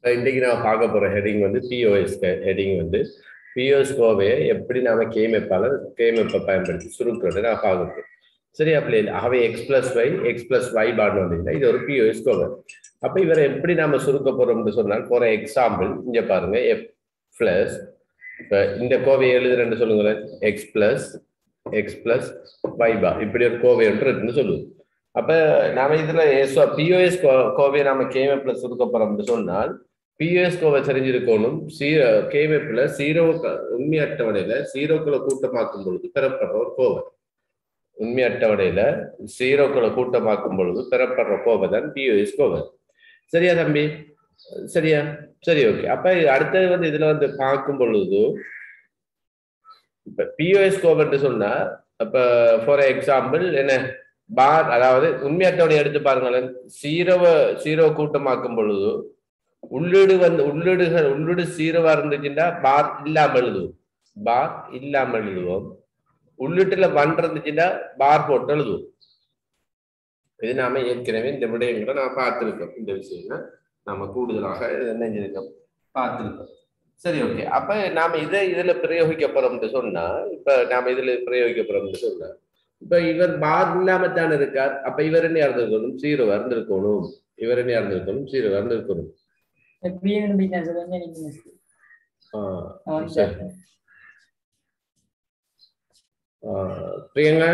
இன்றைக்கு நான் பார்க்க போற ஹெடிங் வந்து பிஓஎஸ் ஹெடிங் வந்து பிஓஎஸ் கோவையை எப்படி நாம கேமெப்பால கேமெப்பை பயன்படுத்தி சுருக்கிறது நான் பார்க்க போறேன் சரியா பிள்ளை ஆகவே X plus Y X plus Y பாட்னு வந்தீங்கன்னா இது ஒரு பிஓஎஸ் கோவை அப்ப இவரை எப்படி நாம சுருக்க போறோம்னு சொன்னால் ஃபார் எக்ஸாம்பிள் இங்க பாருங்க எஃப் பிளஸ் இப்ப இந்த கோவையை எழுதுறேன்னு சொல்லுங்களேன் X plus X plus Y பா இப்படி ஒரு கோவை ஒன்று இருக்குன்னு சொல்லுவோம் அப்ப நாம இதுல பிஓஎஸ் கோவையை நாம கேமெப்ல சுருக்க போறோம்னு சொன்னால் பிஎஸ் கோவை தெரிஞ்சிருக்கணும் சீரோ கேமெப்ல சீரோ உண்மை அட்டவணையில சீரோக்களை கூட்டமாக்கும் பொழுது பெறப்படுற ஒரு கோவை உண்மை அட்டவணையில சீரோக்களை கூட்டமாக்கும் பொழுது பெறப்படுற கோவை தான் பிஓஎஸ் கோவை சரியா தம்பி சரியா சரி ஓகே அப்ப அடுத்தது வந்து இதுல வந்து பார்க்கும் பொழுது இப்ப பிஓஎஸ் கோவன்னு சொன்னா அப்ப ஃபார் எக்ஸாம்பிள் என்ன பார் அதாவது உண்மை அட்டவணை எடுத்து பாருங்களேன் சீரோவை சீரோ கூட்டமாக்கும் பொழுது உள்ளீடு வந்து உள்ளீடுகள் உள்ளீடு சீரோவா இருந்துச்சுன்னா பார் இல்லாம எழுதுவோம் பார் இல்லாம எழுதுவோம் உள்ளீட்டுல ஒன் இருந்துச்சுன்னா பார் போட்டு எழுதுவோம் இது நாம ஏற்கனவே இந்த விடயங்களை நாம பார்த்திருக்கோம் இந்த விஷயம் நாம கூடுதலாக நெஞ்சிருக்கோம் பார்த்திருக்கோம் சரி ஓகே அப்ப நாம இதை இதுல பிரயோகிக்க போறோம்னு சொன்னா இப்ப நாம இதுல பிரயோகிக்க போறோம்னு சொன்னா இப்ப இவர் பார் இல்லாம தானே இருக்கார் அப்ப இவர் என்ன இருந்திருக்கணும் சீரோ இருந்திருக்கணும் இவர் என்ன இருந்திருக்கணும் சீரோ இருந்திருக்கணும் பிரியங்கா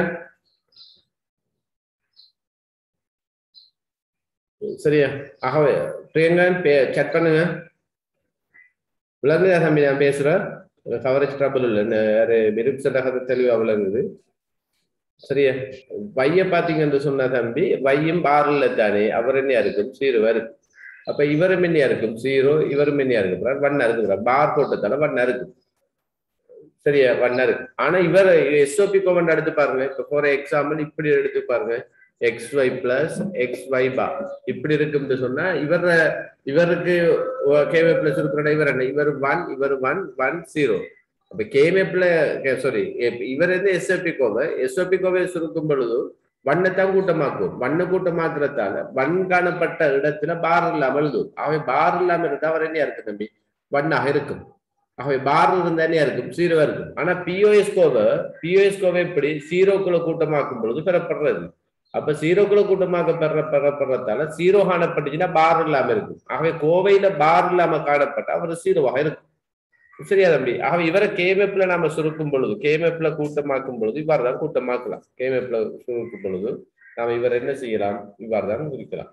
சரியா ஆகவே பிரியங்கா செக் பண்ணுங்க விளங்குதா தம்பி நான் பேசுறேன் கவரேஜ் ட்ரபிள் இல்லை யாரு மிருக் சட்டகத்தை தெளிவா விளங்குது சரியா வைய பாத்தீங்கன்னு சொன்னா தம்பி வையும் பாரில் தானே அவர் என்ன இருக்கும் சீரோ இருக்கு அப்ப இவரும் என்னையா இருக்கும் சீரோ இவரும் என்னையா இருக்கு வண்ணா இருக்குறார் பார் போட்டதால வண்ணா இருக்கு சரியா வண்ணா இருக்கு ஆனா இவர் எஸ்ஓபி கோவண்ட் எடுத்து பாருங்க இப்ப ஃபார் எக்ஸாம்பிள் இப்படி எடுத்து பாருங்க X Y plus X Y பா இப்படி இருக்கும்னு சொன்னா இவர் இவருக்கு கேவே பிளஸ் இருக்கிற இவர் என்ன இவர் ஒன் இவர் ஒன் ஒன் ஜீரோ அப்ப கேமேப்ல சாரி இவர் வந்து எஸ்ஓபி கோவை எஸ்ஓபி கோவை சுருக்கும் பொழுது வண்ணத்தான் கூட்டமாக்கும் வண்ண கூட்டமாக்குறதால வன் காணப்பட்ட இடத்துல பார் இல்லாம எழுதும் ஆகவே பார் இல்லாம இருந்தா அவர் என்ன இருக்கு தம்பி வண்ணாக இருக்கும் ஆகவே பார் இருந்தா என்ன இருக்கும் சீரோவா இருக்கும் ஆனா பிஓஎஸ் கோவை பிஓஎஸ் கோவை எப்படி சீரோக்குள்ள கூட்டமாக்கும் பொழுது பெறப்படுறது அப்ப சீரோக்குள்ள கூட்டமாக பெற பெறப்படுறதால சீரோ காணப்பட்டுச்சுன்னா பார் இல்லாம இருக்கும் ஆகவே கோவையில பார் இல்லாம காணப்பட்ட அவர் சீரோவாக இருக்கும் சரியா தம்பி ஆகவே இவரை கேமெப்ல நாம சுருக்கும் பொழுது கேமெப்ல கூட்டமாக்கும் பொழுது இவ்வாறு தான் கூட்டமாக்கலாம் கேமெப்ல சுருக்கும் பொழுது நாம இவர் என்ன செய்யலாம் இவ்வாறு தான் குறிக்கலாம்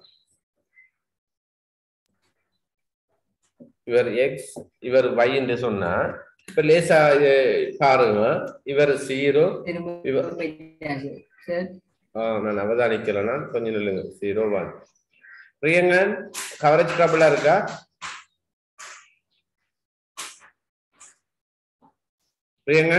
இவர் எக்ஸ் இவர் y என்று சொன்னா இப்ப லேசா பாருங்க இவர் ஜீரோ இவர் ஆஹ் நான் அவதானிக்கலன்னா கொஞ்சம் நில்லுங்க ஜீரோ ஒன் பிரியங்கன் கவரேஜ் ட்ரபிளா இருக்கா பிரியங்க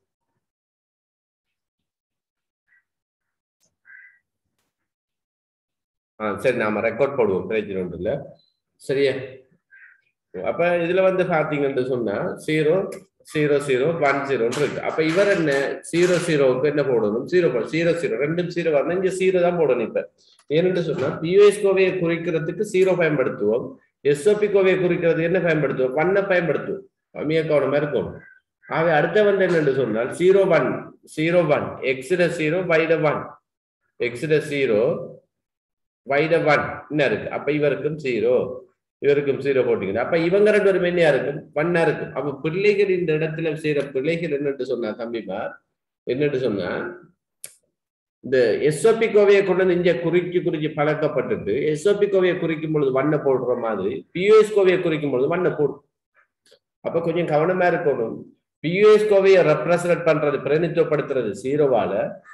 ஆ சரி நாம ரெக்கார்ட் போடுவோம் பிரச்சனை ஒன்று இல்லை சரியா அப்ப இதுல வந்து பாத்தீங்கன்னு சொன்னா ஜீரோ ஜீரோ ஜீரோ ஒன் ஜீரோன்னு இருக்கு அப்ப இவர் என்ன ஜீரோ ஜீரோவுக்கு என்ன போடணும் ஜீரோ போடணும் ஜீரோ ஜீரோ ரெண்டும் ஜீரோ வரணும் இங்க ஜீரோ தான் போடணும் இப்ப ஏன்னு சொன்னா பியூஎஸ் கோவையை குறிக்கிறதுக்கு ஜீரோ பயன்படுத்துவோம் எஸ்ஓபி கோவையை குறிக்கிறதுக்கு என்ன பயன்படுத்துவோம் ஒன்னை பயன்படுத்துவோம் கம்மியா கவனமா இருக்கும் ஆகவே அடுத்த வந்து என்னன்னு சொன்னால் ஜீரோ ஒன் ஜீரோ ஒன் எக்ஸிட ஜீரோ வைட ஒன் எக்ஸிட ஜீரோ வைட ஒன் என்ன இருக்கு அப்ப இவருக்கும் ஜீரோ இவருக்கும் ஜீரோ போட்டீங்க அப்ப இவங்க ரெண்டு பேரும் என்னையா இருக்கும் ஒன்னா இருக்கும் அப்ப பிள்ளைகள் இந்த இடத்துல செய்யற பிள்ளைகள் என்னன்னு சொன்னா தம்பிமா என்னன்னு சொன்னா இந்த எஸ்ஓபி கோவையை கொண்டு வந்து இங்க குறிக்கி குறிக்கி பழக்கப்பட்டுட்டு எஸ்ஓபி கோவையை குறிக்கும் பொழுது வண்ண போடுற மாதிரி பியூஎஸ் கோவையை குறிக்கும் பொழுது வண்ண போடும் அப்ப கொஞ்சம் கவனமா இருக்கணும் பியூஎஸ் கோவையை ரெப்ரசன்ட் பண்றது பிரதிநிதித்துவப்படுத்துறது ஜீரோவால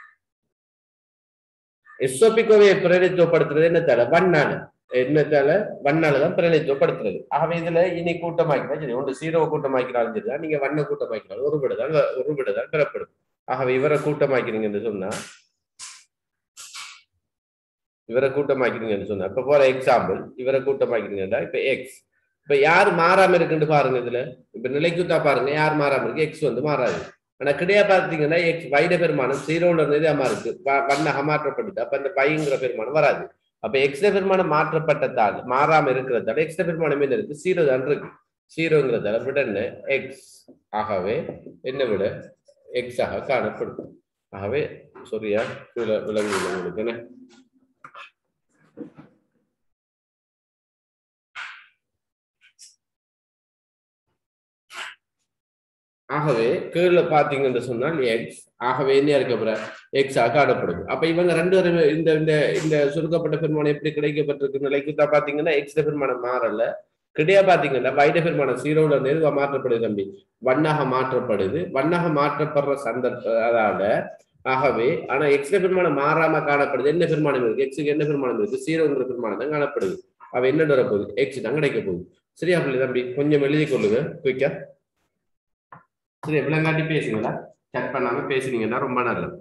எஸ்ஓபி கோவையை பிரதிநிதித்துவப்படுத்துறது என்னத்தால வண்ணால என்னத்தால வண்ணால தான் பிரதிநிதித்துவப்படுத்துறது ஆகவே இதுல இனி கூட்டமாக்கினா சரி ஒன்று ஜீரோ கூட்டமாக்கினாலும் சரிதான் நீங்க வண்ண கூட்டமாக்கினாலும் ஒரு விடுதான் ஒரு விடுதான் பெறப்படும் ஆகவே இவரை கூட்டமாக்கிறீங்கன்னு சொன்னா இவரை கூட்டமாக்கிறீங்கன்னு சொன்னா இப்ப போற எக்ஸாம்பிள் இவரை கூட்டமாக்கிறீங்கன்னா இப்ப எக்ஸ் இப்ப யார் மாறாம இருக்குன்னு பாருங்க இதுல இப்ப நிலைக்குத்தா பாருங்க யார் மாறாம இருக்கு எக்ஸ் வந்து மாறாது ஆனா கிடையா பாத்தீங்கன்னா எக்ஸ் வைட பெருமானம் ஜீரோல இருந்து இதமா இருக்கு வண்ண மாற்றப்படுது அப்ப அந்த பைங்கிற பெருமானம் வராது அப்ப எக்ஸ்ட பெருமானம் மாற்றப்பட்டதால் மாறாம இருக்கிறதால எக்ஸ்ட பெருமானம் என்ன இருக்கு ஜீரோ தான் இருக்கு ஜீரோங்கிறதால விட என்ன எக்ஸ் ஆகவே என்ன விட எக்ஸ் ஆக காணப்படும் ஆகவே சரியா விள- விளங்கு உங்களுக்கு என்ன ஆகவே கீழே பாத்தீங்கன்னு சொன்னால் எக்ஸ் ஆகவே என்ன இருக்க எக்ஸ் ஆக காணப்படுது அப்ப இவங்க ரெண்டு பேருமே இந்த இந்த இந்த சுருக்கப்பட்ட பெருமானம் எப்படி கிடைக்கப்பட்டிருக்கு நிலைக்கு தான் பாத்தீங்கன்னா எக்ஸ் பெருமானம் மாறல கிடையா பாத்தீங்கன்னா வைட பெருமானம் சீரோல இருந்து எதுவா மாற்றப்படுது தம்பி வண்ணாக மாற்றப்படுது வண்ணாக மாற்றப்படுற சந்தர்ப்ப அதால ஆகவே ஆனா எக்ஸ் பெருமானம் மாறாம காணப்படுது என்ன பெருமானம் இருக்கு எக்ஸுக்கு என்ன பெருமானம் இருக்கு சீரோங்கிற பெருமானம் தான் காணப்படுது அவ என்ன வரப்போகுது எக்ஸ் தான் கிடைக்க போகுது சரியா பிள்ளை தம்பி கொஞ்சம் எழுதி கொள்ளுங்க குயிக்கா சரி விளங்காட்டி பேசுங்களா கட் பண்ணாம பேசுனீங்கன்னா ரொம்ப நல்லது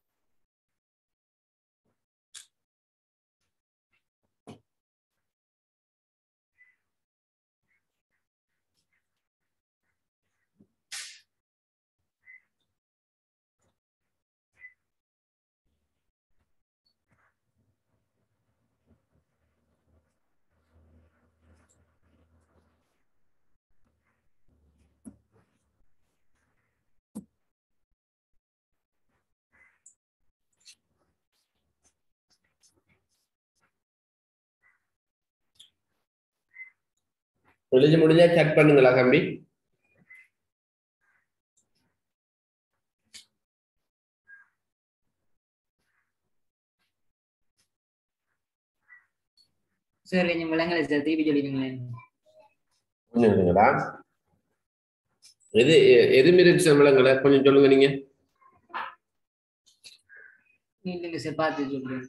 எழுதி முடிஞ்சா கட் பண்ணுங்களா தம்பி சார் கொஞ்சம் விளங்கலை சார் திருப்பி சொல்லிடுங்களேன் கொஞ்சம் இருங்களா எது எ- எது மிருக சம்பளங்களை கொஞ்சம் சொல்லுங்க நீங்க இல்லைங்க சார் பார்த்து சொல்றேன்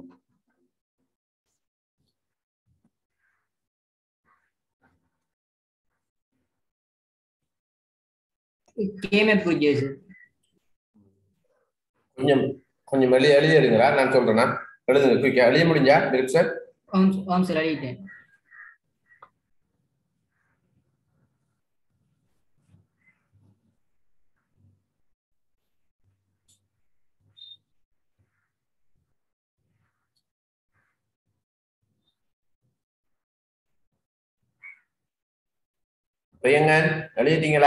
கேமே புரிஞ்சது சார் கொஞ்சம் கொஞ்சம் எழுதி எழுதி எடுங்களா நான் சொல்றேன்னா எழுதுங்க குயிக்கா எழுதி முடிஞ்சா மிருக சார் ஓம் ஓம் சார் அழிட்டேன் பையங்கன் எழுதிட்டீங்களா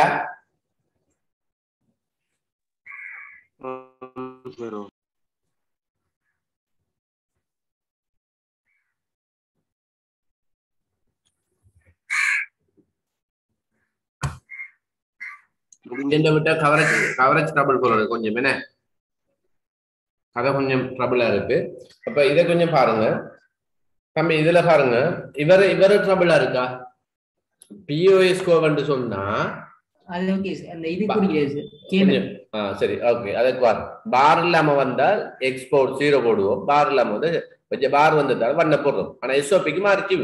முடிஞ்ச விட்டா கவரேஜ் கவரேஜ் ட்ரபிள் போறது கொஞ்சம் என்ன கதை கொஞ்சம் ட்ரபிளா இருக்கு அப்ப இதை கொஞ்சம் பாருங்க தம்பி இதுல பாருங்க இவரு இவரு ட்ரபிளா இருக்கா பிஓஎஸ் கோவன்னு சொன்னா அது ஓகே சார் அந்த இது பா- புரியாது சார் கேமே கொஞ்சம் ஆ சரி ஓகே அதுக்கு பார் பார் இல்லாம வந்தால் எக்ஸ்போர்ட் ஜீரோ போடுவோம் பார் இல்லாம வந்து கொஞ்சம் பார் வந்ததால் வண்ண போடுறோம் ஆனா எஸ்ஓபிக்கு மாறிச்சு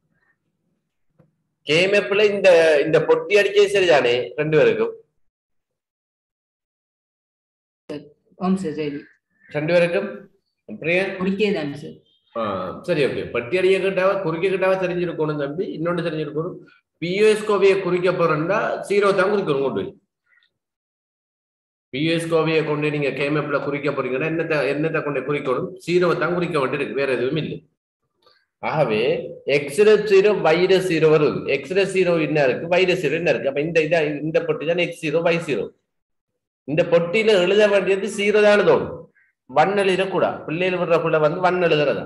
கேமெப்ல இந்த இந்த பொட்டி அடிச்சே சரிதானே ரெண்டு பேருக்கும் ஓம் சார் சரி ரெண்டு பேருக்கும் அப்படியே குறிக்கே தானே சார் ஆ, சரி ஓகே பட்டி அடிய கிட்டாவ குறிக்க கிட்டாவ தெரிஞ்சிருக்கணும் தம்பி இன்னொன்று தெரிஞ்சிருக்கணும் பியூஎஸ் கோவையை குறிக்க போறோம்னா ஜீரோ தான் குறிக்கணும் கொண்டு போய் பியூஎஸ் கோவையை கொண்டு நீங்க கேமெப்ல குறிக்க போறீங்கன்னா என்னத்தை என்னத்தை கொண்டு குறிக்கணும் ஜீரோவை தான் குறிக்க வேண்டியிருக்கு வேற எதுவும் இல்லை ஆகவே எக்ஸ்ர ஜீரோ வைரஸ் ஜீரோ வருது எக்ஸ்ர ஜீரோ என்ன இருக்கு வைரஸ் ஜீரோ என்ன இருக்கு அப்ப இந்த இதா இந்த பொட்டி தான் எக்ஸ் ஜீரோ வை ஜீரோ இந்த பொட்டியில எழுத வேண்டியது ஜீரோ தான் எழுதணும் வன் எழுதக்கூடாது பிள்ளைகள் விடுறக்குள்ள வந்து வன் எழுதுறதா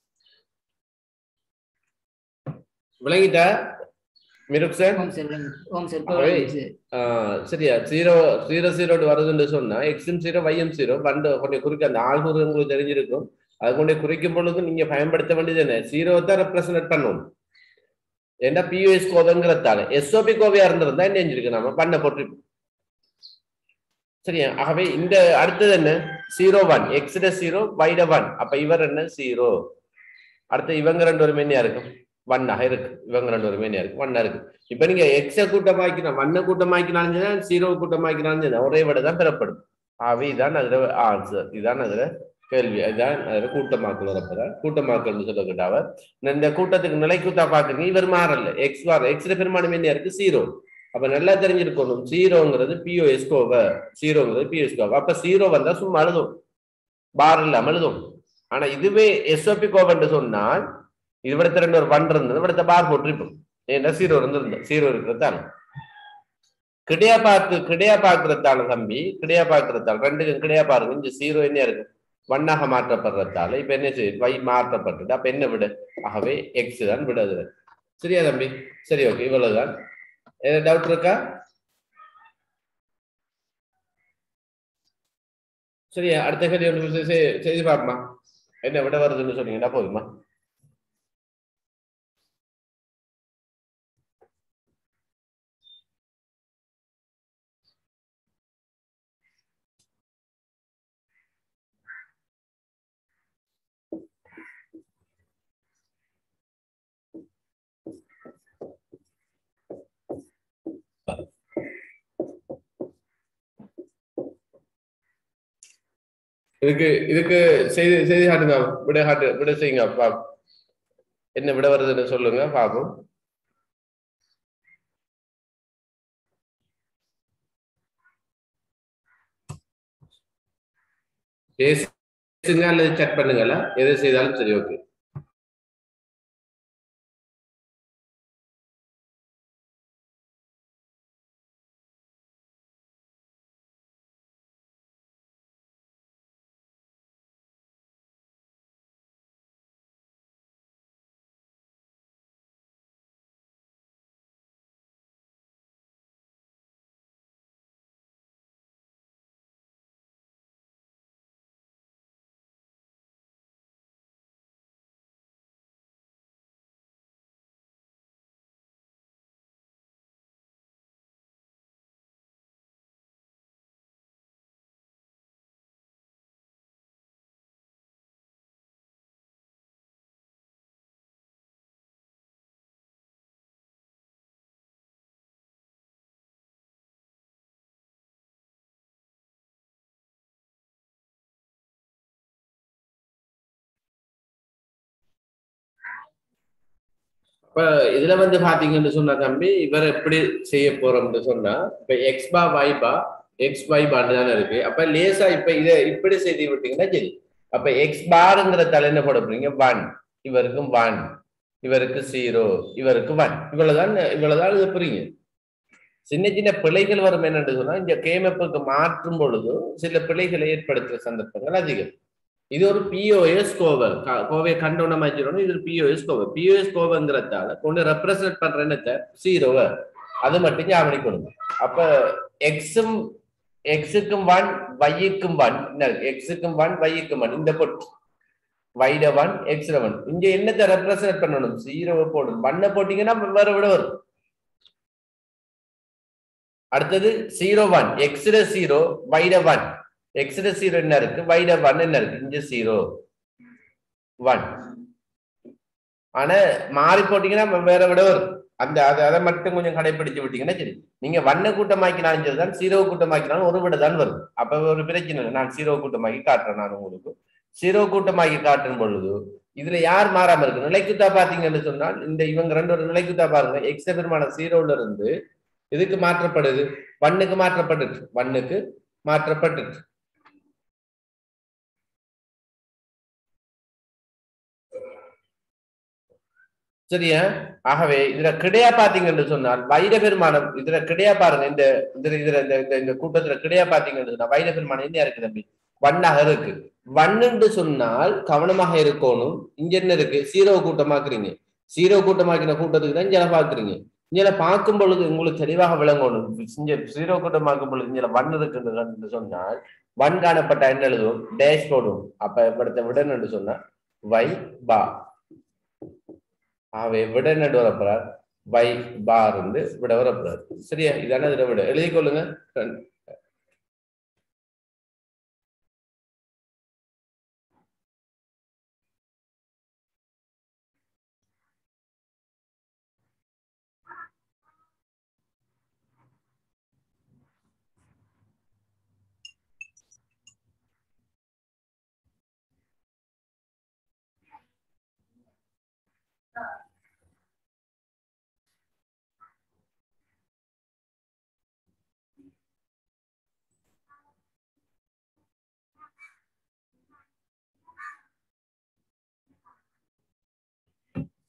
விளங்கிட்டா மிருக் சார் ஓம் சார் விளங்கு. ஓம் சார் அவரே- புரியுது சார் ஆஹ் சரியா ஜீரோ ஜீரோ ஜீரோ வருதுன்னு சொன்னா எக்ஸும் ஜீரோ வையும் ஜீரோ வண்டு கொஞ்சம் குறிக்க அந்த ஆள்கூறு உங்களுக்கு தெரிஞ்சிருக்கும் அது கொண்டு குறிக்கும் பொழுது நீங்க பயன்படுத்த வேண்டியது என்ன ஜீரோ தான் ரெப்ரசன்ட் பண்ணணும் ஏன்னா பியூஎஸ் கோவைங்கிறதால எஸ்ஓபி கோவையா இருந்திருந்தா என்ன செஞ்சிருக்கு நம்ம பண்ண போட்டிருப்போம் சரியா ஆகவே இந்த அடுத்தது என்ன ஜீரோ ஒன் எக்ஸ்ட ஜீரோ வைட ஒன் அப்ப இவர் என்ன ஜீரோ அடுத்து இவங்க ரெண்டு ஒரு மென்னியா இருக்கும் ஒன்னாக இருக்கு இவங்க ரெண்டு ஒரு மென்னியா இருக்கு ஒன்னா இருக்கு இப்ப நீங்க எக்ஸ கூட்டமாக்கினா ஒன்ன கூட்டமாக்கினாலும் சரி ஜீரோ கூட்டமாக்கினாலும் சரி ஒரே விட தான் பெறப்படும் ஆகவே இதான் அதுல ஆன்சர் இதான் அதுல கேள்வி அதுதான் அதுல கூட்டமாக்கல் வரப்பதான் கூட்டமாக்கல்னு சொல்லக்கிட்டாவ இந்த கூட்டத்துக்கு நிலைக்குத்தா பாக்குறீங்க இவர் மாறல எக்ஸ் வார எக்ஸ்ல பெருமானம் என்ன இருக்கு ஜீரோ அப்ப நல்லா தெரிஞ்சிருக்கணும் ஜீரோங்கிறது பிஓஎஸ் கோவ ஜீரோங்கிறது பிஎஸ் கோவ அப்ப ஜீரோ வந்தா சும்மா எழுதும் பார் இல்லாம எழுதும் ஆனா இதுவே எஸ்ஓபி கோவன் சொன்னால் இது விடத்த ரெண்டு ஒரு ஒன் இருந்தது விடத்த பார் போட்டிருப்போம் ஏன்னா சீரோ இருந்திருந்த சீரோ இருக்கிறதான கிடையா பார்த்து கிடையா பார்க்கறதால தம்பி கிடையா பார்க்கறதால ரெண்டுக்கும் கிடையா பாருங்க இங்க சீரோ என்ன இருக்கு ஒன்னாக மாற்றப்படுறதால இப்ப என்ன செய்யுது வை மாற்றப்பட்டது அப்ப என்ன விட ஆகவே எக்ஸ் தான் விடுது சரியா தம்பி சரி ஓகே இவ்வளவுதான் ஏதாவது டவுட் இருக்கா சரியா அடுத்த கேள்வி ஒன்று செ- செ- செய்து பாப்பமா என்ன விட வருதுன்னு சொன்னீங்கன்னா போதுமா இதுக்கு இதுக்கு செய்தி செய்தி காட்டுங்க விட காட்டு விட செய்யுங்க பா என்ன விட வருதுன்னு சொல்லுங்க பாப்போம் பேசுங்க அல்லது chat பண்ணுங்களா எதை செய்தாலும் சரி ஓகே இப்ப இதுல வந்து பாத்தீங்கன்னு சொன்னா தம்பி இவர் எப்படி செய்ய போறோம்னு சொன்னா இப்ப எக்ஸ் பா y பா எக்ஸ் y பான்னு தானே இருக்கு அப்ப லேசா இப்ப இத இப்படி செய்து விட்டீங்கன்னா சரி அப்ப எக்ஸ் பாருங்கிற தலை என்ன போட போறீங்க ஒன் இவருக்கும் ஒன் இவருக்கு ஜீரோ இவருக்கு ஒன் இவ்வளவுதான் இவ்வளவுதான் இது புரியுங்க சின்ன சின்ன பிழைகள் வரும் என்னன்னு சொன்னா இந்த கேமப்புக்கு மாற்றும் பொழுது சில பிழைகளை ஏற்படுத்துற சந்தர்ப்பங்கள் அதிகம் இது ஒரு பிஓஎஸ் கோவை க- கோவையை கண்டோன மாதிரி இது ஒரு பிஓஎஸ் கோவை பிஓஎஸ் கோவைங்கிறதால கொண்டு ரெப்ரசன்ட் பண்ற என்னத்தை ஜீரோவை அது மட்டும் ஞாபகம் கொடுங்க அப்ப எக்ஸும் எக்ஸுக்கும் ஒன் வையுக்கும் ஒன் எக்ஸுக்கும் ஒன் வையுக்கும் ஒன் இந்த பொட்டு வைட ஒன் எக்ஸ்ல ஒன் இங்க என்னத்தை ரெப்ரசன்ட் பண்ணணும் ஜீரோவை போடணும் ஒன்னை போட்டீங்கன்னா வேற விட வரும் அடுத்தது ஜீரோ ஒன் எக்ஸ்ல ஜீரோ வைட ஒன் எக்ஸ்ல ஜீரோ என்ன இருக்கு வைட ஒன் என்ன இருக்கு இங்க ஜீரோ ஒன் ஆனா மாறி போட்டீங்கன்னா வேற விட வரும் அந்த அதை அதை மட்டும் கொஞ்சம் கடைபிடிச்சு விட்டீங்கன்னா சரி நீங்க வண்ண கூட்டமாக்கினாலும் சரிதான் சீரோ கூட்டமாக்கினாலும் ஒரு விட தான் வரும் அப்ப ஒரு பிரச்சனை இல்லை நான் சீரோ கூட்டமாக்கி காட்டுறேன் நான் உங்களுக்கு சீரோ கூட்டமாக்கி காட்டும் பொழுது இதுல யார் மாறாம இருக்கு நிலைக்குத்தா பாத்தீங்கன்னு சொன்னால் இந்த இவங்க ரெண்டு ஒரு நிலைக்குத்தா பாருங்க எக்ஸ் பெருமான சீரோல இருந்து இதுக்கு மாற்றப்படுது வண்ணுக்கு மாற்றப்பட்டுச்சு வண்ணுக்கு மாற்றப்பட்டுச்சு சரியா ஆகவே இதுல கிடையா பாத்தீங்கன்னு சொன்னால் வைர பெருமானம் இதுல கிடையா பாருங்க இந்த இதுல இதுல இந்த இந்த- இந்த கூட்டத்துல கிடையா பாத்தீங்கன்னு சொன்னா வைர பெருமானம் என்ன இருக்கு தம்பி வண்ணாக இருக்கு வண்ணுன்னு சொன்னால் கவனமாக இருக்கணும் இங்க என்ன இருக்கு சீரோ கூட்டமாக்குறீங்க சீரோ கூட்டமாக்கின கூட்டத்துக்கு தான் இங்கே பாக்குறீங்க இங்கே பார்க்கும் பொழுது உங்களுக்கு தெளிவாக விளங்கணும் இங்க சீரோ கூட்டமாக்கும் பொழுது இங்க வன் இருக்குன்னு சொன்னால் வன் காணப்பட்ட என்ன எழுதுவோம் டேஷ் போடுவோம் அப்ப இവിടുത്തെ விடன் என்று சொன்னா வை பா ஆகவே விட நடு வரப்போறார் வை பார் வந்து விட வரப்போறார் சரியா இதான இதுல விட எழுதி கொள்ளுங்க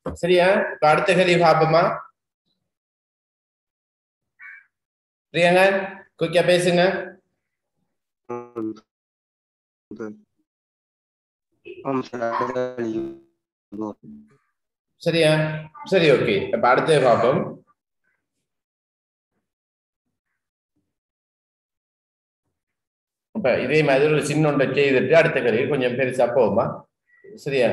சரியா இப்ப அடுத்த கேள்வி பார்ப்போமா பிரியங்க குயிக்கா பேசுங்க ஆமாம் சார் அடுத்த கேள்வி. சரியா சரி ஓகே இப்ப அடுத்தது பார்ப்போம் இப்ப இதே மாதிரி ஒரு சின்ன ஒன்றை செய்துட்டு அடுத்த கேள்வி கொஞ்சம் பெருசா போகுமா சரியா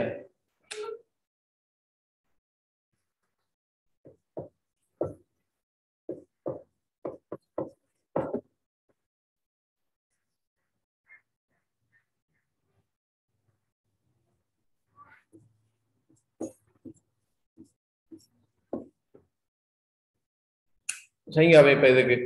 செய்யுங்க அப்ப இப்ப இதுக்கு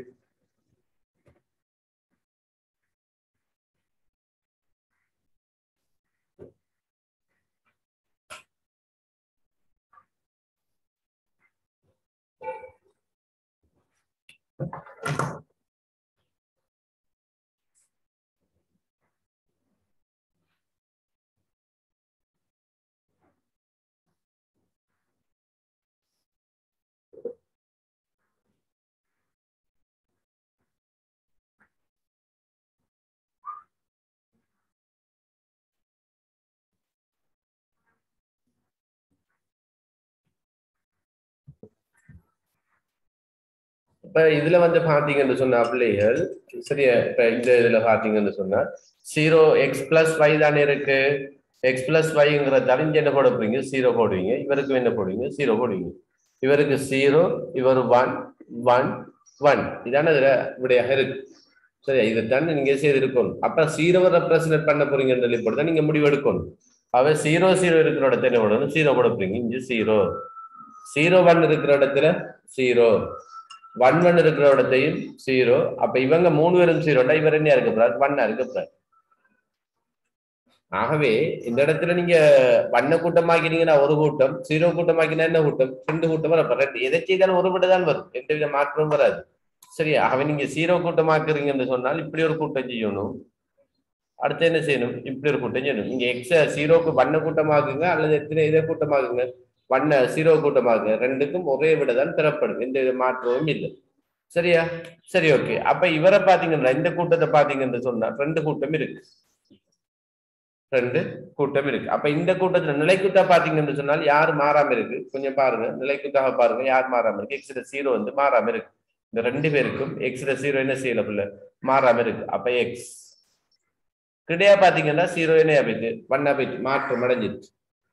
இப்ப இதுல வந்து பாத்தீங்கன்னு சொன்னா பிள்ளைகள் சரியா இப்ப இந்த இதுல பாத்தீங்கன்னு சொன்னா ஜீரோ எக்ஸ் பிளஸ் ஒய் தானே இருக்கு எக்ஸ் பிளஸ் ஒய்ங்கிறதால இங்க என்ன போட போறீங்க ஜீரோ போடுவீங்க இவருக்கு என்ன போடுவீங்க ஜீரோ போடுவீங்க இவருக்கு ஜீரோ இவர் ஒன் ஒன் ஒன் இதான இதுல விடையாக இருக்கு சரியா இதைத்தான் நீங்க செய்திருக்கணும் அப்ப ஜீரோவை ரெப்ரசன்ட் பண்ண போறீங்கன்னு சொல்லி போட்டு தான் நீங்க முடிவு எடுக்கணும் அவ ஜீரோ ஜீரோ இருக்கிற இடத்துல என்ன போடணும் ஜீரோ போட போறீங்க இங்க ஜீரோ ஜீரோ ஒன் இருக்கிற இடத்துல ஜீரோ ஒன் ஒன் இருக்கிற இடத்தையும் ஜீரோ அப்ப இவங்க மூணு பேரும் ஜீரோண்டா இவர் என்ன இருக்க போறாரு ஒன்னா இருக்க போறாரு ஆகவே இந்த இடத்துல நீங்க வண்ண கூட்டமாக்கினீங்கன்னா ஒரு கூட்டம் ஜீரோ கூட்டமாக்கினா என்ன கூட்டம் ரெண்டு கூட்டம் வரும் ரெண்டு எதை செய்தாலும் ஒரு தான் வரும் எந்த வித மாற்றமும் வராது சரி ஆகவே நீங்க ஜீரோ கூட்டமாக்குறீங்கன்னு சொன்னால் இப்படி ஒரு கூட்டம் செய்யணும் அடுத்து என்ன செய்யணும் இப்படி ஒரு கூட்டம் செய்யணும் நீங்க எக்ஸ ஜீரோக்கு வண்ண கூட்டமாக்குங்க அல்லது எத்தனை இதை கூட்டமாக்குங்க வண்ண ஜீரோ கூட்டமாகுங்க ரெண்டுக்கும் ஒரே விட தான் பெறப்படும் எந்த வித மாற்றமும் இல்லை சரியா சரி ஓகே அப்ப இவரை பாத்தீங்கன்னா இந்த கூட்டத்தை பாத்தீங்கன்னு சொன்னா ரெண்டு கூட்டம் இருக்கு ரெண்டு கூட்டம் இருக்கு அப்ப இந்த கூட்டத்துல நிலைக்குத்தா பாத்தீங்கன்னு சொன்னால் யார் மாறாம இருக்கு கொஞ்சம் பாருங்க நிலைக்குத்தாக பாருங்க யார் மாறாம இருக்கு எக்ஸ்ல ஜீரோ வந்து மாறாம இருக்கு இந்த ரெண்டு பேருக்கும் எக்ஸ்ல ஜீரோ என்ன செய்யல புள்ள மாறாம இருக்கு அப்ப எக்ஸ் கிடையா பாத்தீங்கன்னா ஜீரோ என்ன போயிட்டு ஒன்னா போயிட்டு மாற்றம் அடைஞ்சிருச்சு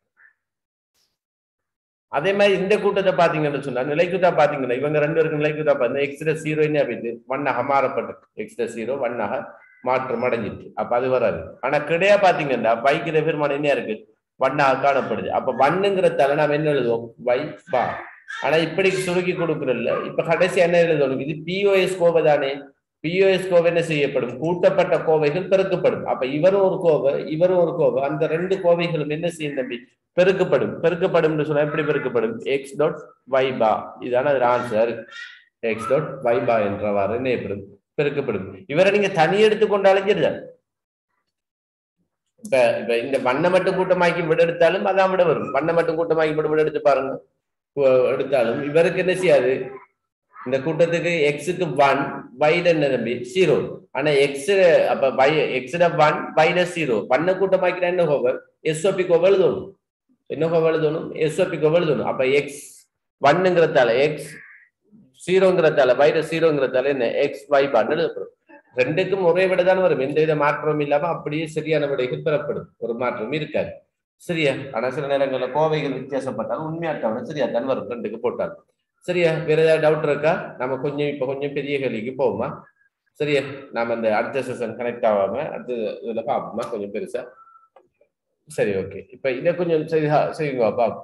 அதே மாதிரி இந்த கூட்டத்தை பாத்தீங்கன்னு சொன்னா நிலைக்குத்தா பாத்தீங்கன்னா இவங்க ரெண்டு பேருக்கு நிலைக்குத்தா பார்த்தா எக்ஸ்ல ஜீரோ என்ன போயிட்டு ஒன்னாக மாறப்பட்டிருக்கு எக்ஸ்ல ஜீரோ ஒன்னாக மாற்றம் அடைஞ்சிட்டு அப்ப அது வராது ஆனா கிடையா பாத்தீங்கன்னா பைக்கிற பெருமானம் என்ன இருக்கு வண்ணாக காணப்படுது அப்ப வண்ணுங்கிறதால நாம என்ன எழுதுவோம் வை பா ஆனா இப்படி சுருக்கி கொடுக்கறதில்ல இப்ப கடைசி என்ன எழுதணும் இது பிஓஎஸ் கோவை தானே பிஓஎஸ் கோவை என்ன செய்யப்படும் கூட்டப்பட்ட கோவைகள் பெருக்கப்படும் அப்ப இவரும் ஒரு கோவை இவரும் ஒரு கோவை அந்த ரெண்டு கோவைகளும் என்ன செய்யும் தம்பி பெருக்கப்படும் பெருக்கப்படும் சொன்னா எப்படி பெருக்கப்படும் எக்ஸ் டாட் வைபா இதான அது ஆன்சர் எக்ஸ் டாட் வைபா என்றவாறு என்ன ஏற்படும் பெருக்கப்படும் இவரை நீங்க தனி எடுத்து கொண்டாலும் சரிதான் இப்ப இப்ப இந்த வண்ணை மட்டும் கூட்டமாக்கி விட எடுத்தாலும் அதான் விட வரும் வண்ணை மட்டும் கூட்டமாக்கி விட விட எடுத்து பாருங்க கு- எடுத்தாலும் இவருக்கு என்ன செய்யாது இந்த கூட்டத்துக்கு எக்ஸுக்கு ஒன் வைல என்ன தம்பி ஜீரோ ஆனா எக்ஸ் அப்ப பை எக்ஸ்ல ஒன் வைல ஜீரோ வண்ண கூட்டமாக்கினா என்ன கோவர் எஸ்ஓபி கோவ எழுதணும் என்ன கோவ எழுதணும் எஸ்ஓபி கோவ எழுதணும் அப்ப எக்ஸ் ஒன்னுங்கிறதால எக்ஸ் ஜீரோங்கிறதால வைர ஜீரோங்கிறதால என்ன எக்ஸ் ஒய் பான்னு எழுதப்படும் ரெண்டுக்கும் ஒரே விட தான் வரும் எந்த வித மாற்றமும் இல்லாம அப்படியே சரியான விடைகள் பெறப்படும் ஒரு மாற்றமும் இருக்காது சரியா ஆனா சில நேரங்கள்ல கோவைகள் வித்தியாசப்பட்டாலும் உண்மையாட்டவன சரியா தான் வரும் ரெண்டுக்கு போட்டால் சரியா வேற ஏதாவது டவுட் இருக்கா நம்ம கொஞ்சம் இப்ப கொஞ்சம் பெரிய கேள்விக்கு போவோமா சரியா நாம அந்த அடுத்த செஷன் கனெக்ட் ஆகாம அடுத்த இதுல பார்ப்போமா கொஞ்சம் பெருசா சரி ஓகே இப்ப இதை கொஞ்சம் சரி செய்யுங்க பாப்போம்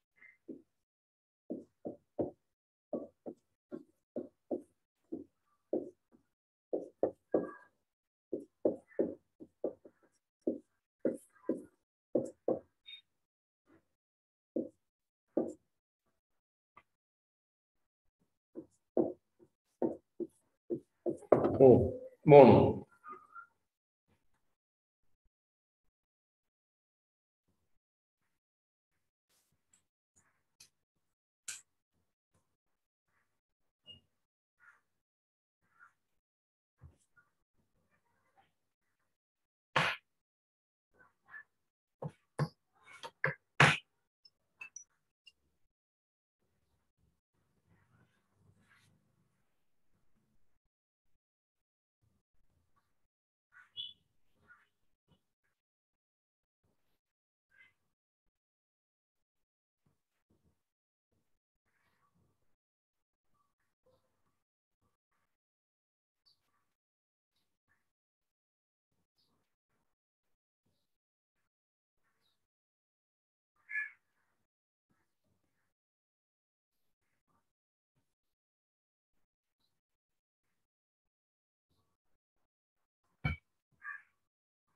மூணு மூணு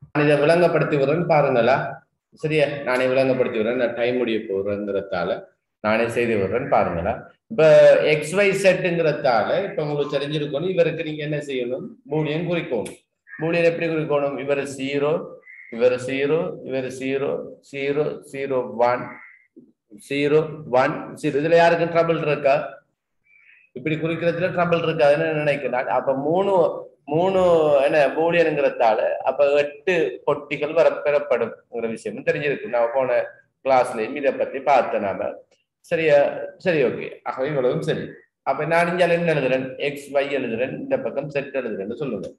நான் இதை விளங்கப்படுத்தி விடுறேன்னு பாருங்களா சரியா நானே விளங்கப்படுத்தி விடுறேன் நான் டைம் முடிய போறேங்கிறதால நானே செய்து விடுறேன்னு பாருங்களா இப்ப எக்ஸ் ஒய் செட்டுங்கிறதால இப்ப உங்களுக்கு தெரிஞ்சிருக்கணும் இவருக்கு நீங்க என்ன செய்யணும் மூலியம் குறிக்கணும் மூலியம் எப்படி குறிக்கணும் இவர் ஜீரோ இவர் ஜீரோ இவர் zero zero zero one zero one zero இதுல யாருக்கும் ட்ரபிள் இருக்கா இப்படி குறிக்கிறதுல ட்ரபிள் இருக்காதுன்னு நினைக்கிறேன் அப்ப மூணு மூணு என்ன பூலியனுங்கிறதால அப்ப எட்டு பொட்டிகள் வர பெறப்படும்ங்கிற விஷயமும் தெரிஞ்சிருக்கு நான் போன கிளாஸ்லயும் இதை பத்தி பார்த்தேன் நாம சரியா சரி ஓகே ஆகவே இவ்வளவும் சரி அப்ப நான் இங்க என்ன எழுதுறேன் எக்ஸ் ஒய் எழுதுறேன் இந்த பக்கம் செட் எழுதுறேன்னு சொல்லுங்க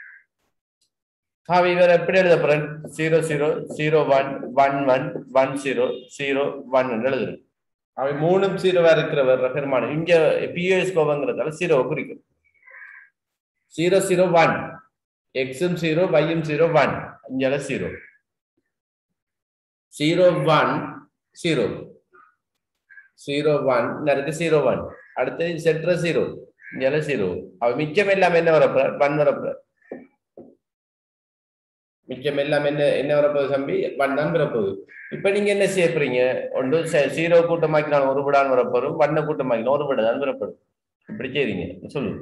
ஆகவே இவர் எப்படி எழுத போறேன் zero zero zero one one one one zero zero one எழுதுறேன் அவை மூணும் ஜீரோவா இருக்கிறவர் பெருமானம் இங்க பிஓஎஸ் கோவங்கிறதால ஜீரோவை குறிக்கும் ஜீரோ ஜீரோ ஒன் எக்ஸும் ஜீரோ ஒய்யும் ஜீரோ ஒன் இங்கே zero zero one zero zero one இருக்கு ஜீரோ ஒன் அடுத்து செட்ர ஜீரோ இங்கே ஜீரோ அவ மிச்சம் எல்லாம் என்ன வரப்போற ஒன் வரப்போற மிச்சம் எல்லாம் என்ன என்ன வரப்போகுது தம்பி ஒன் தான் வரப்போகுது இப்ப நீங்க என்ன செய்ய போறீங்க ஒன்று ஜீரோ கூட்டமாக்கினால் ஒரு விடான் வரப்போறும் வண்ண கூட்டமாக்கினால் ஒரு விட தான் வரப்படும் இப்படி செய்றீங்க சொல்லுங்க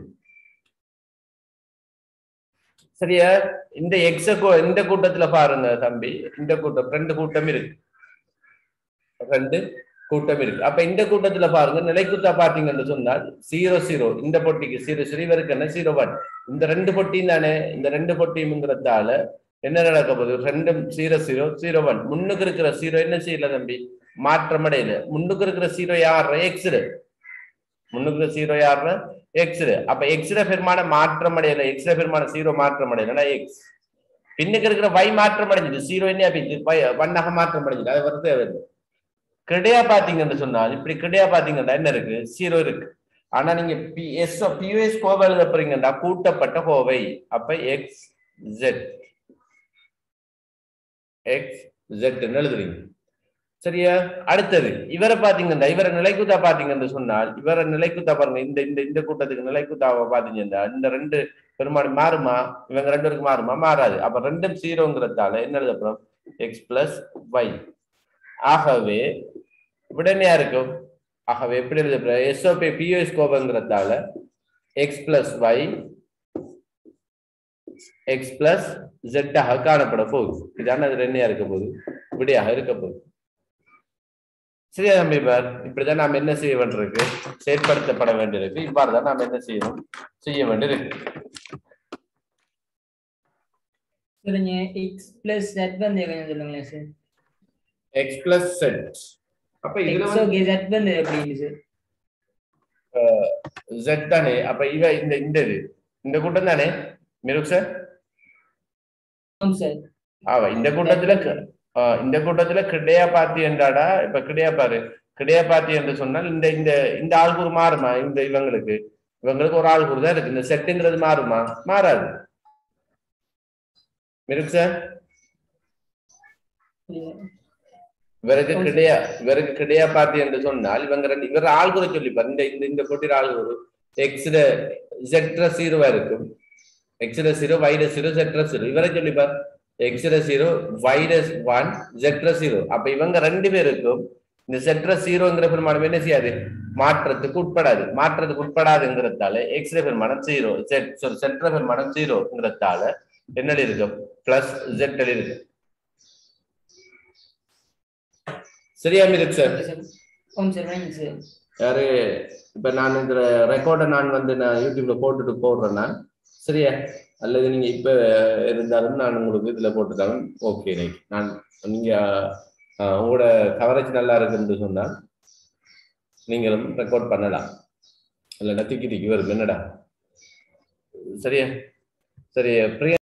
சரியா இந்த எக்ஸ இந்த கூட்டத்துல பாருங்க தம்பி இந்த கூட்டம் ரெண்டு கூட்டம் இருக்கு ரெண்டு கூட்டம் இருக்கு அப்ப இந்த கூட்டத்துல பாருங்க நிலைக்குத்தா பாத்தீங்கன்னு சொன்னால் ஜீரோ ஜீரோ இந்த பொட்டிக்கு ஜீரோ ஜீரோ இவருக்கு என்ன ஜீரோ ஒன் இந்த ரெண்டு பொட்டியும் தானே இந்த ரெண்டு பொட்டியும்ங்கிறதால என்ன நடக்க போகுது ரெண்டும் ஜீரோ ஜீரோ ஜீரோ ஒன் முன்னுக்கு இருக்கிற ஜீரோ என்ன செய்யல தம்பி மாற்றம் அடையல முன்னுக்கு இருக்கிற ஜீரோ யார் எக்ஸ் முன்னுக்கு ஜீரோ யார் எக்ஸ் அப்ப எக்ஸ் பெருமான மாற்றம் அடையல எக்ஸ் பெருமான ஜீரோ மாற்றம் அடையல எக்ஸ் பின்னுக்கு இருக்கிற y மாற்றம் அடைஞ்சது ஜீரோ என்ன பிச்சு ஒன்னாக மாற்றம் அடைஞ்சது அது வருது வருது கிடையா பாத்தீங்கன்னு சொன்னால் இப்படி கிடையா பாத்தீங்கன்னா என்ன இருக்கு ஜீரோ இருக்கு ஆனா நீங்க பி எஸ் பியூஎஸ் கோவை எழுத போறீங்கன்னா கூட்டப்பட்ட கோவை அப்ப எக்ஸ் ஜெட் எக்ஸ் ஜெட்னு எழுதுறீங்க சரியா அடுத்தது இவரை பாத்தீங்கன்னா இவரை நிலைக்குத்தா பாத்தீங்கன்னு சொன்னால் இவரை நிலைக்குத்தா பாருங்க இந்த இந்த இந்த கூட்டத்துக்கு நிலைக்குத்தாவை பாத்தீங்கன்னா இந்த ரெண்டு பெருமாள் மாறுமா இவங்க ரெண்டு பேருக்கு மாறுமா மாறாது அப்ப ரெண்டும் ஜீரோங்கிறதால என்ன எழுதப்படும் எக்ஸ் பிளஸ் ஒய் ஆகவே விடனையா இருக்கும் ஆகவே எப்படி எழுதப்படும் எஸ்ஓபி பியூஎஸ் கோபங்கிறதால X plus Y X plus ஜெட்டாக காணப்பட போகுது இதான அது என்னையா இருக்க போகுது விடையாக இருக்க போகுது சரியா தம்பி பார் இப்படிதான் நாம் என்ன செய்ய வேண்டியிருக்கு செயற்படுத்தப்பட வேண்டியிருக்கு இவ்வாறு தான் நாம் என்ன செய்யணும் செய்ய வேண்டியிருக்கு சொல்லுங்க எக்ஸ் பிளஸ் ஜெட் வந்து கொஞ்சம் சொல்லுங்களேன் சார் எக்ஸ் பிளஸ் செட் அப்ப இதுல எக்ஸ் வந்து ஓகே ஜெட் வந்து எப்படின்னு சார் ஜெட் தானே அப்ப இவ இந்த இந்த இது இந்த கூட்டம் தானே மிருக் சார் ஆமாம் சார் ஆவா இந்த கூட்டத்துல க- ஆ, இந்த கூட்டத்துல கிடையா பாத்தி என்றாடா இப்ப கிடையா பாரு கிடையா பாத்தி என்று சொன்னால் இந்த இந்த இந்த ஆள்கூறு மாறுமா இந்த இவங்களுக்கு இவங்களுக்கு ஒரு ஆள்கூறு தான் இருக்கு இந்த செட்டுங்கிறது மாறுமா மாறாது மிருக் சார் இவருக்கு கிடையா இவருக்கு கிடையா பாத்தி என்று சொன்னால் இவங்க ரெண்டு இவர் ஆள்குறை சொல்லிப்பார் இந்த இந்த இந்த போட்டியில் ஆள்குறு எக்ஸ்ல ஜெட்ர சீரோவா இருக்கும் எக்ஸ்ல சீரோ வைர சீரோ ஜெட்ர சீரோ இவரை சொல்லிப்பார் எக்ஸ்ல சீரோ வைரஸ் ஒன் ஜெட்ர சீரோ அப்ப இவங்க ரெண்டு பேருக்கும் இந்த செட்ர சீரோங்கிற பெருமானம் என்ன செய்யாது மாற்றத்துக்கு உட்படாது மாற்றத்துக்கு உட்படாதுங்கிறதால எக்ஸ்ர பெருமானம் ஜீரோ செட் சாரி செட்ர பெருமானம் ஜீரோங்கிறதால என்ன இருக்கும் பிளஸ் ஜெட் இருக்கு சரியா மிருக்கு சார் ஓகே சார் ஓம் சார் வாங்க சார் யாரு இப்ப நான் இந்த ரெக்கார்டை நான் வந்து நான் யூடியூப்ல போட்டுட்டு போடுறேன்னா சரியா அல்லது நீங்க இப்ப இருந்தாலும் நான் உங்களுக்கு இதுல போட்டுட்டாலும் ஓகே ரைட் நான் நீங்க ஆஹ், உங்களோட கவரேஜ் நல்லா இருக்குன்னு சொன்னா நீங்களும் ரெக்கார்ட் பண்ணலாம் இல்லைன்னா திக்கி திக்கி வரும் என்னடா சரியா சரி பிரியா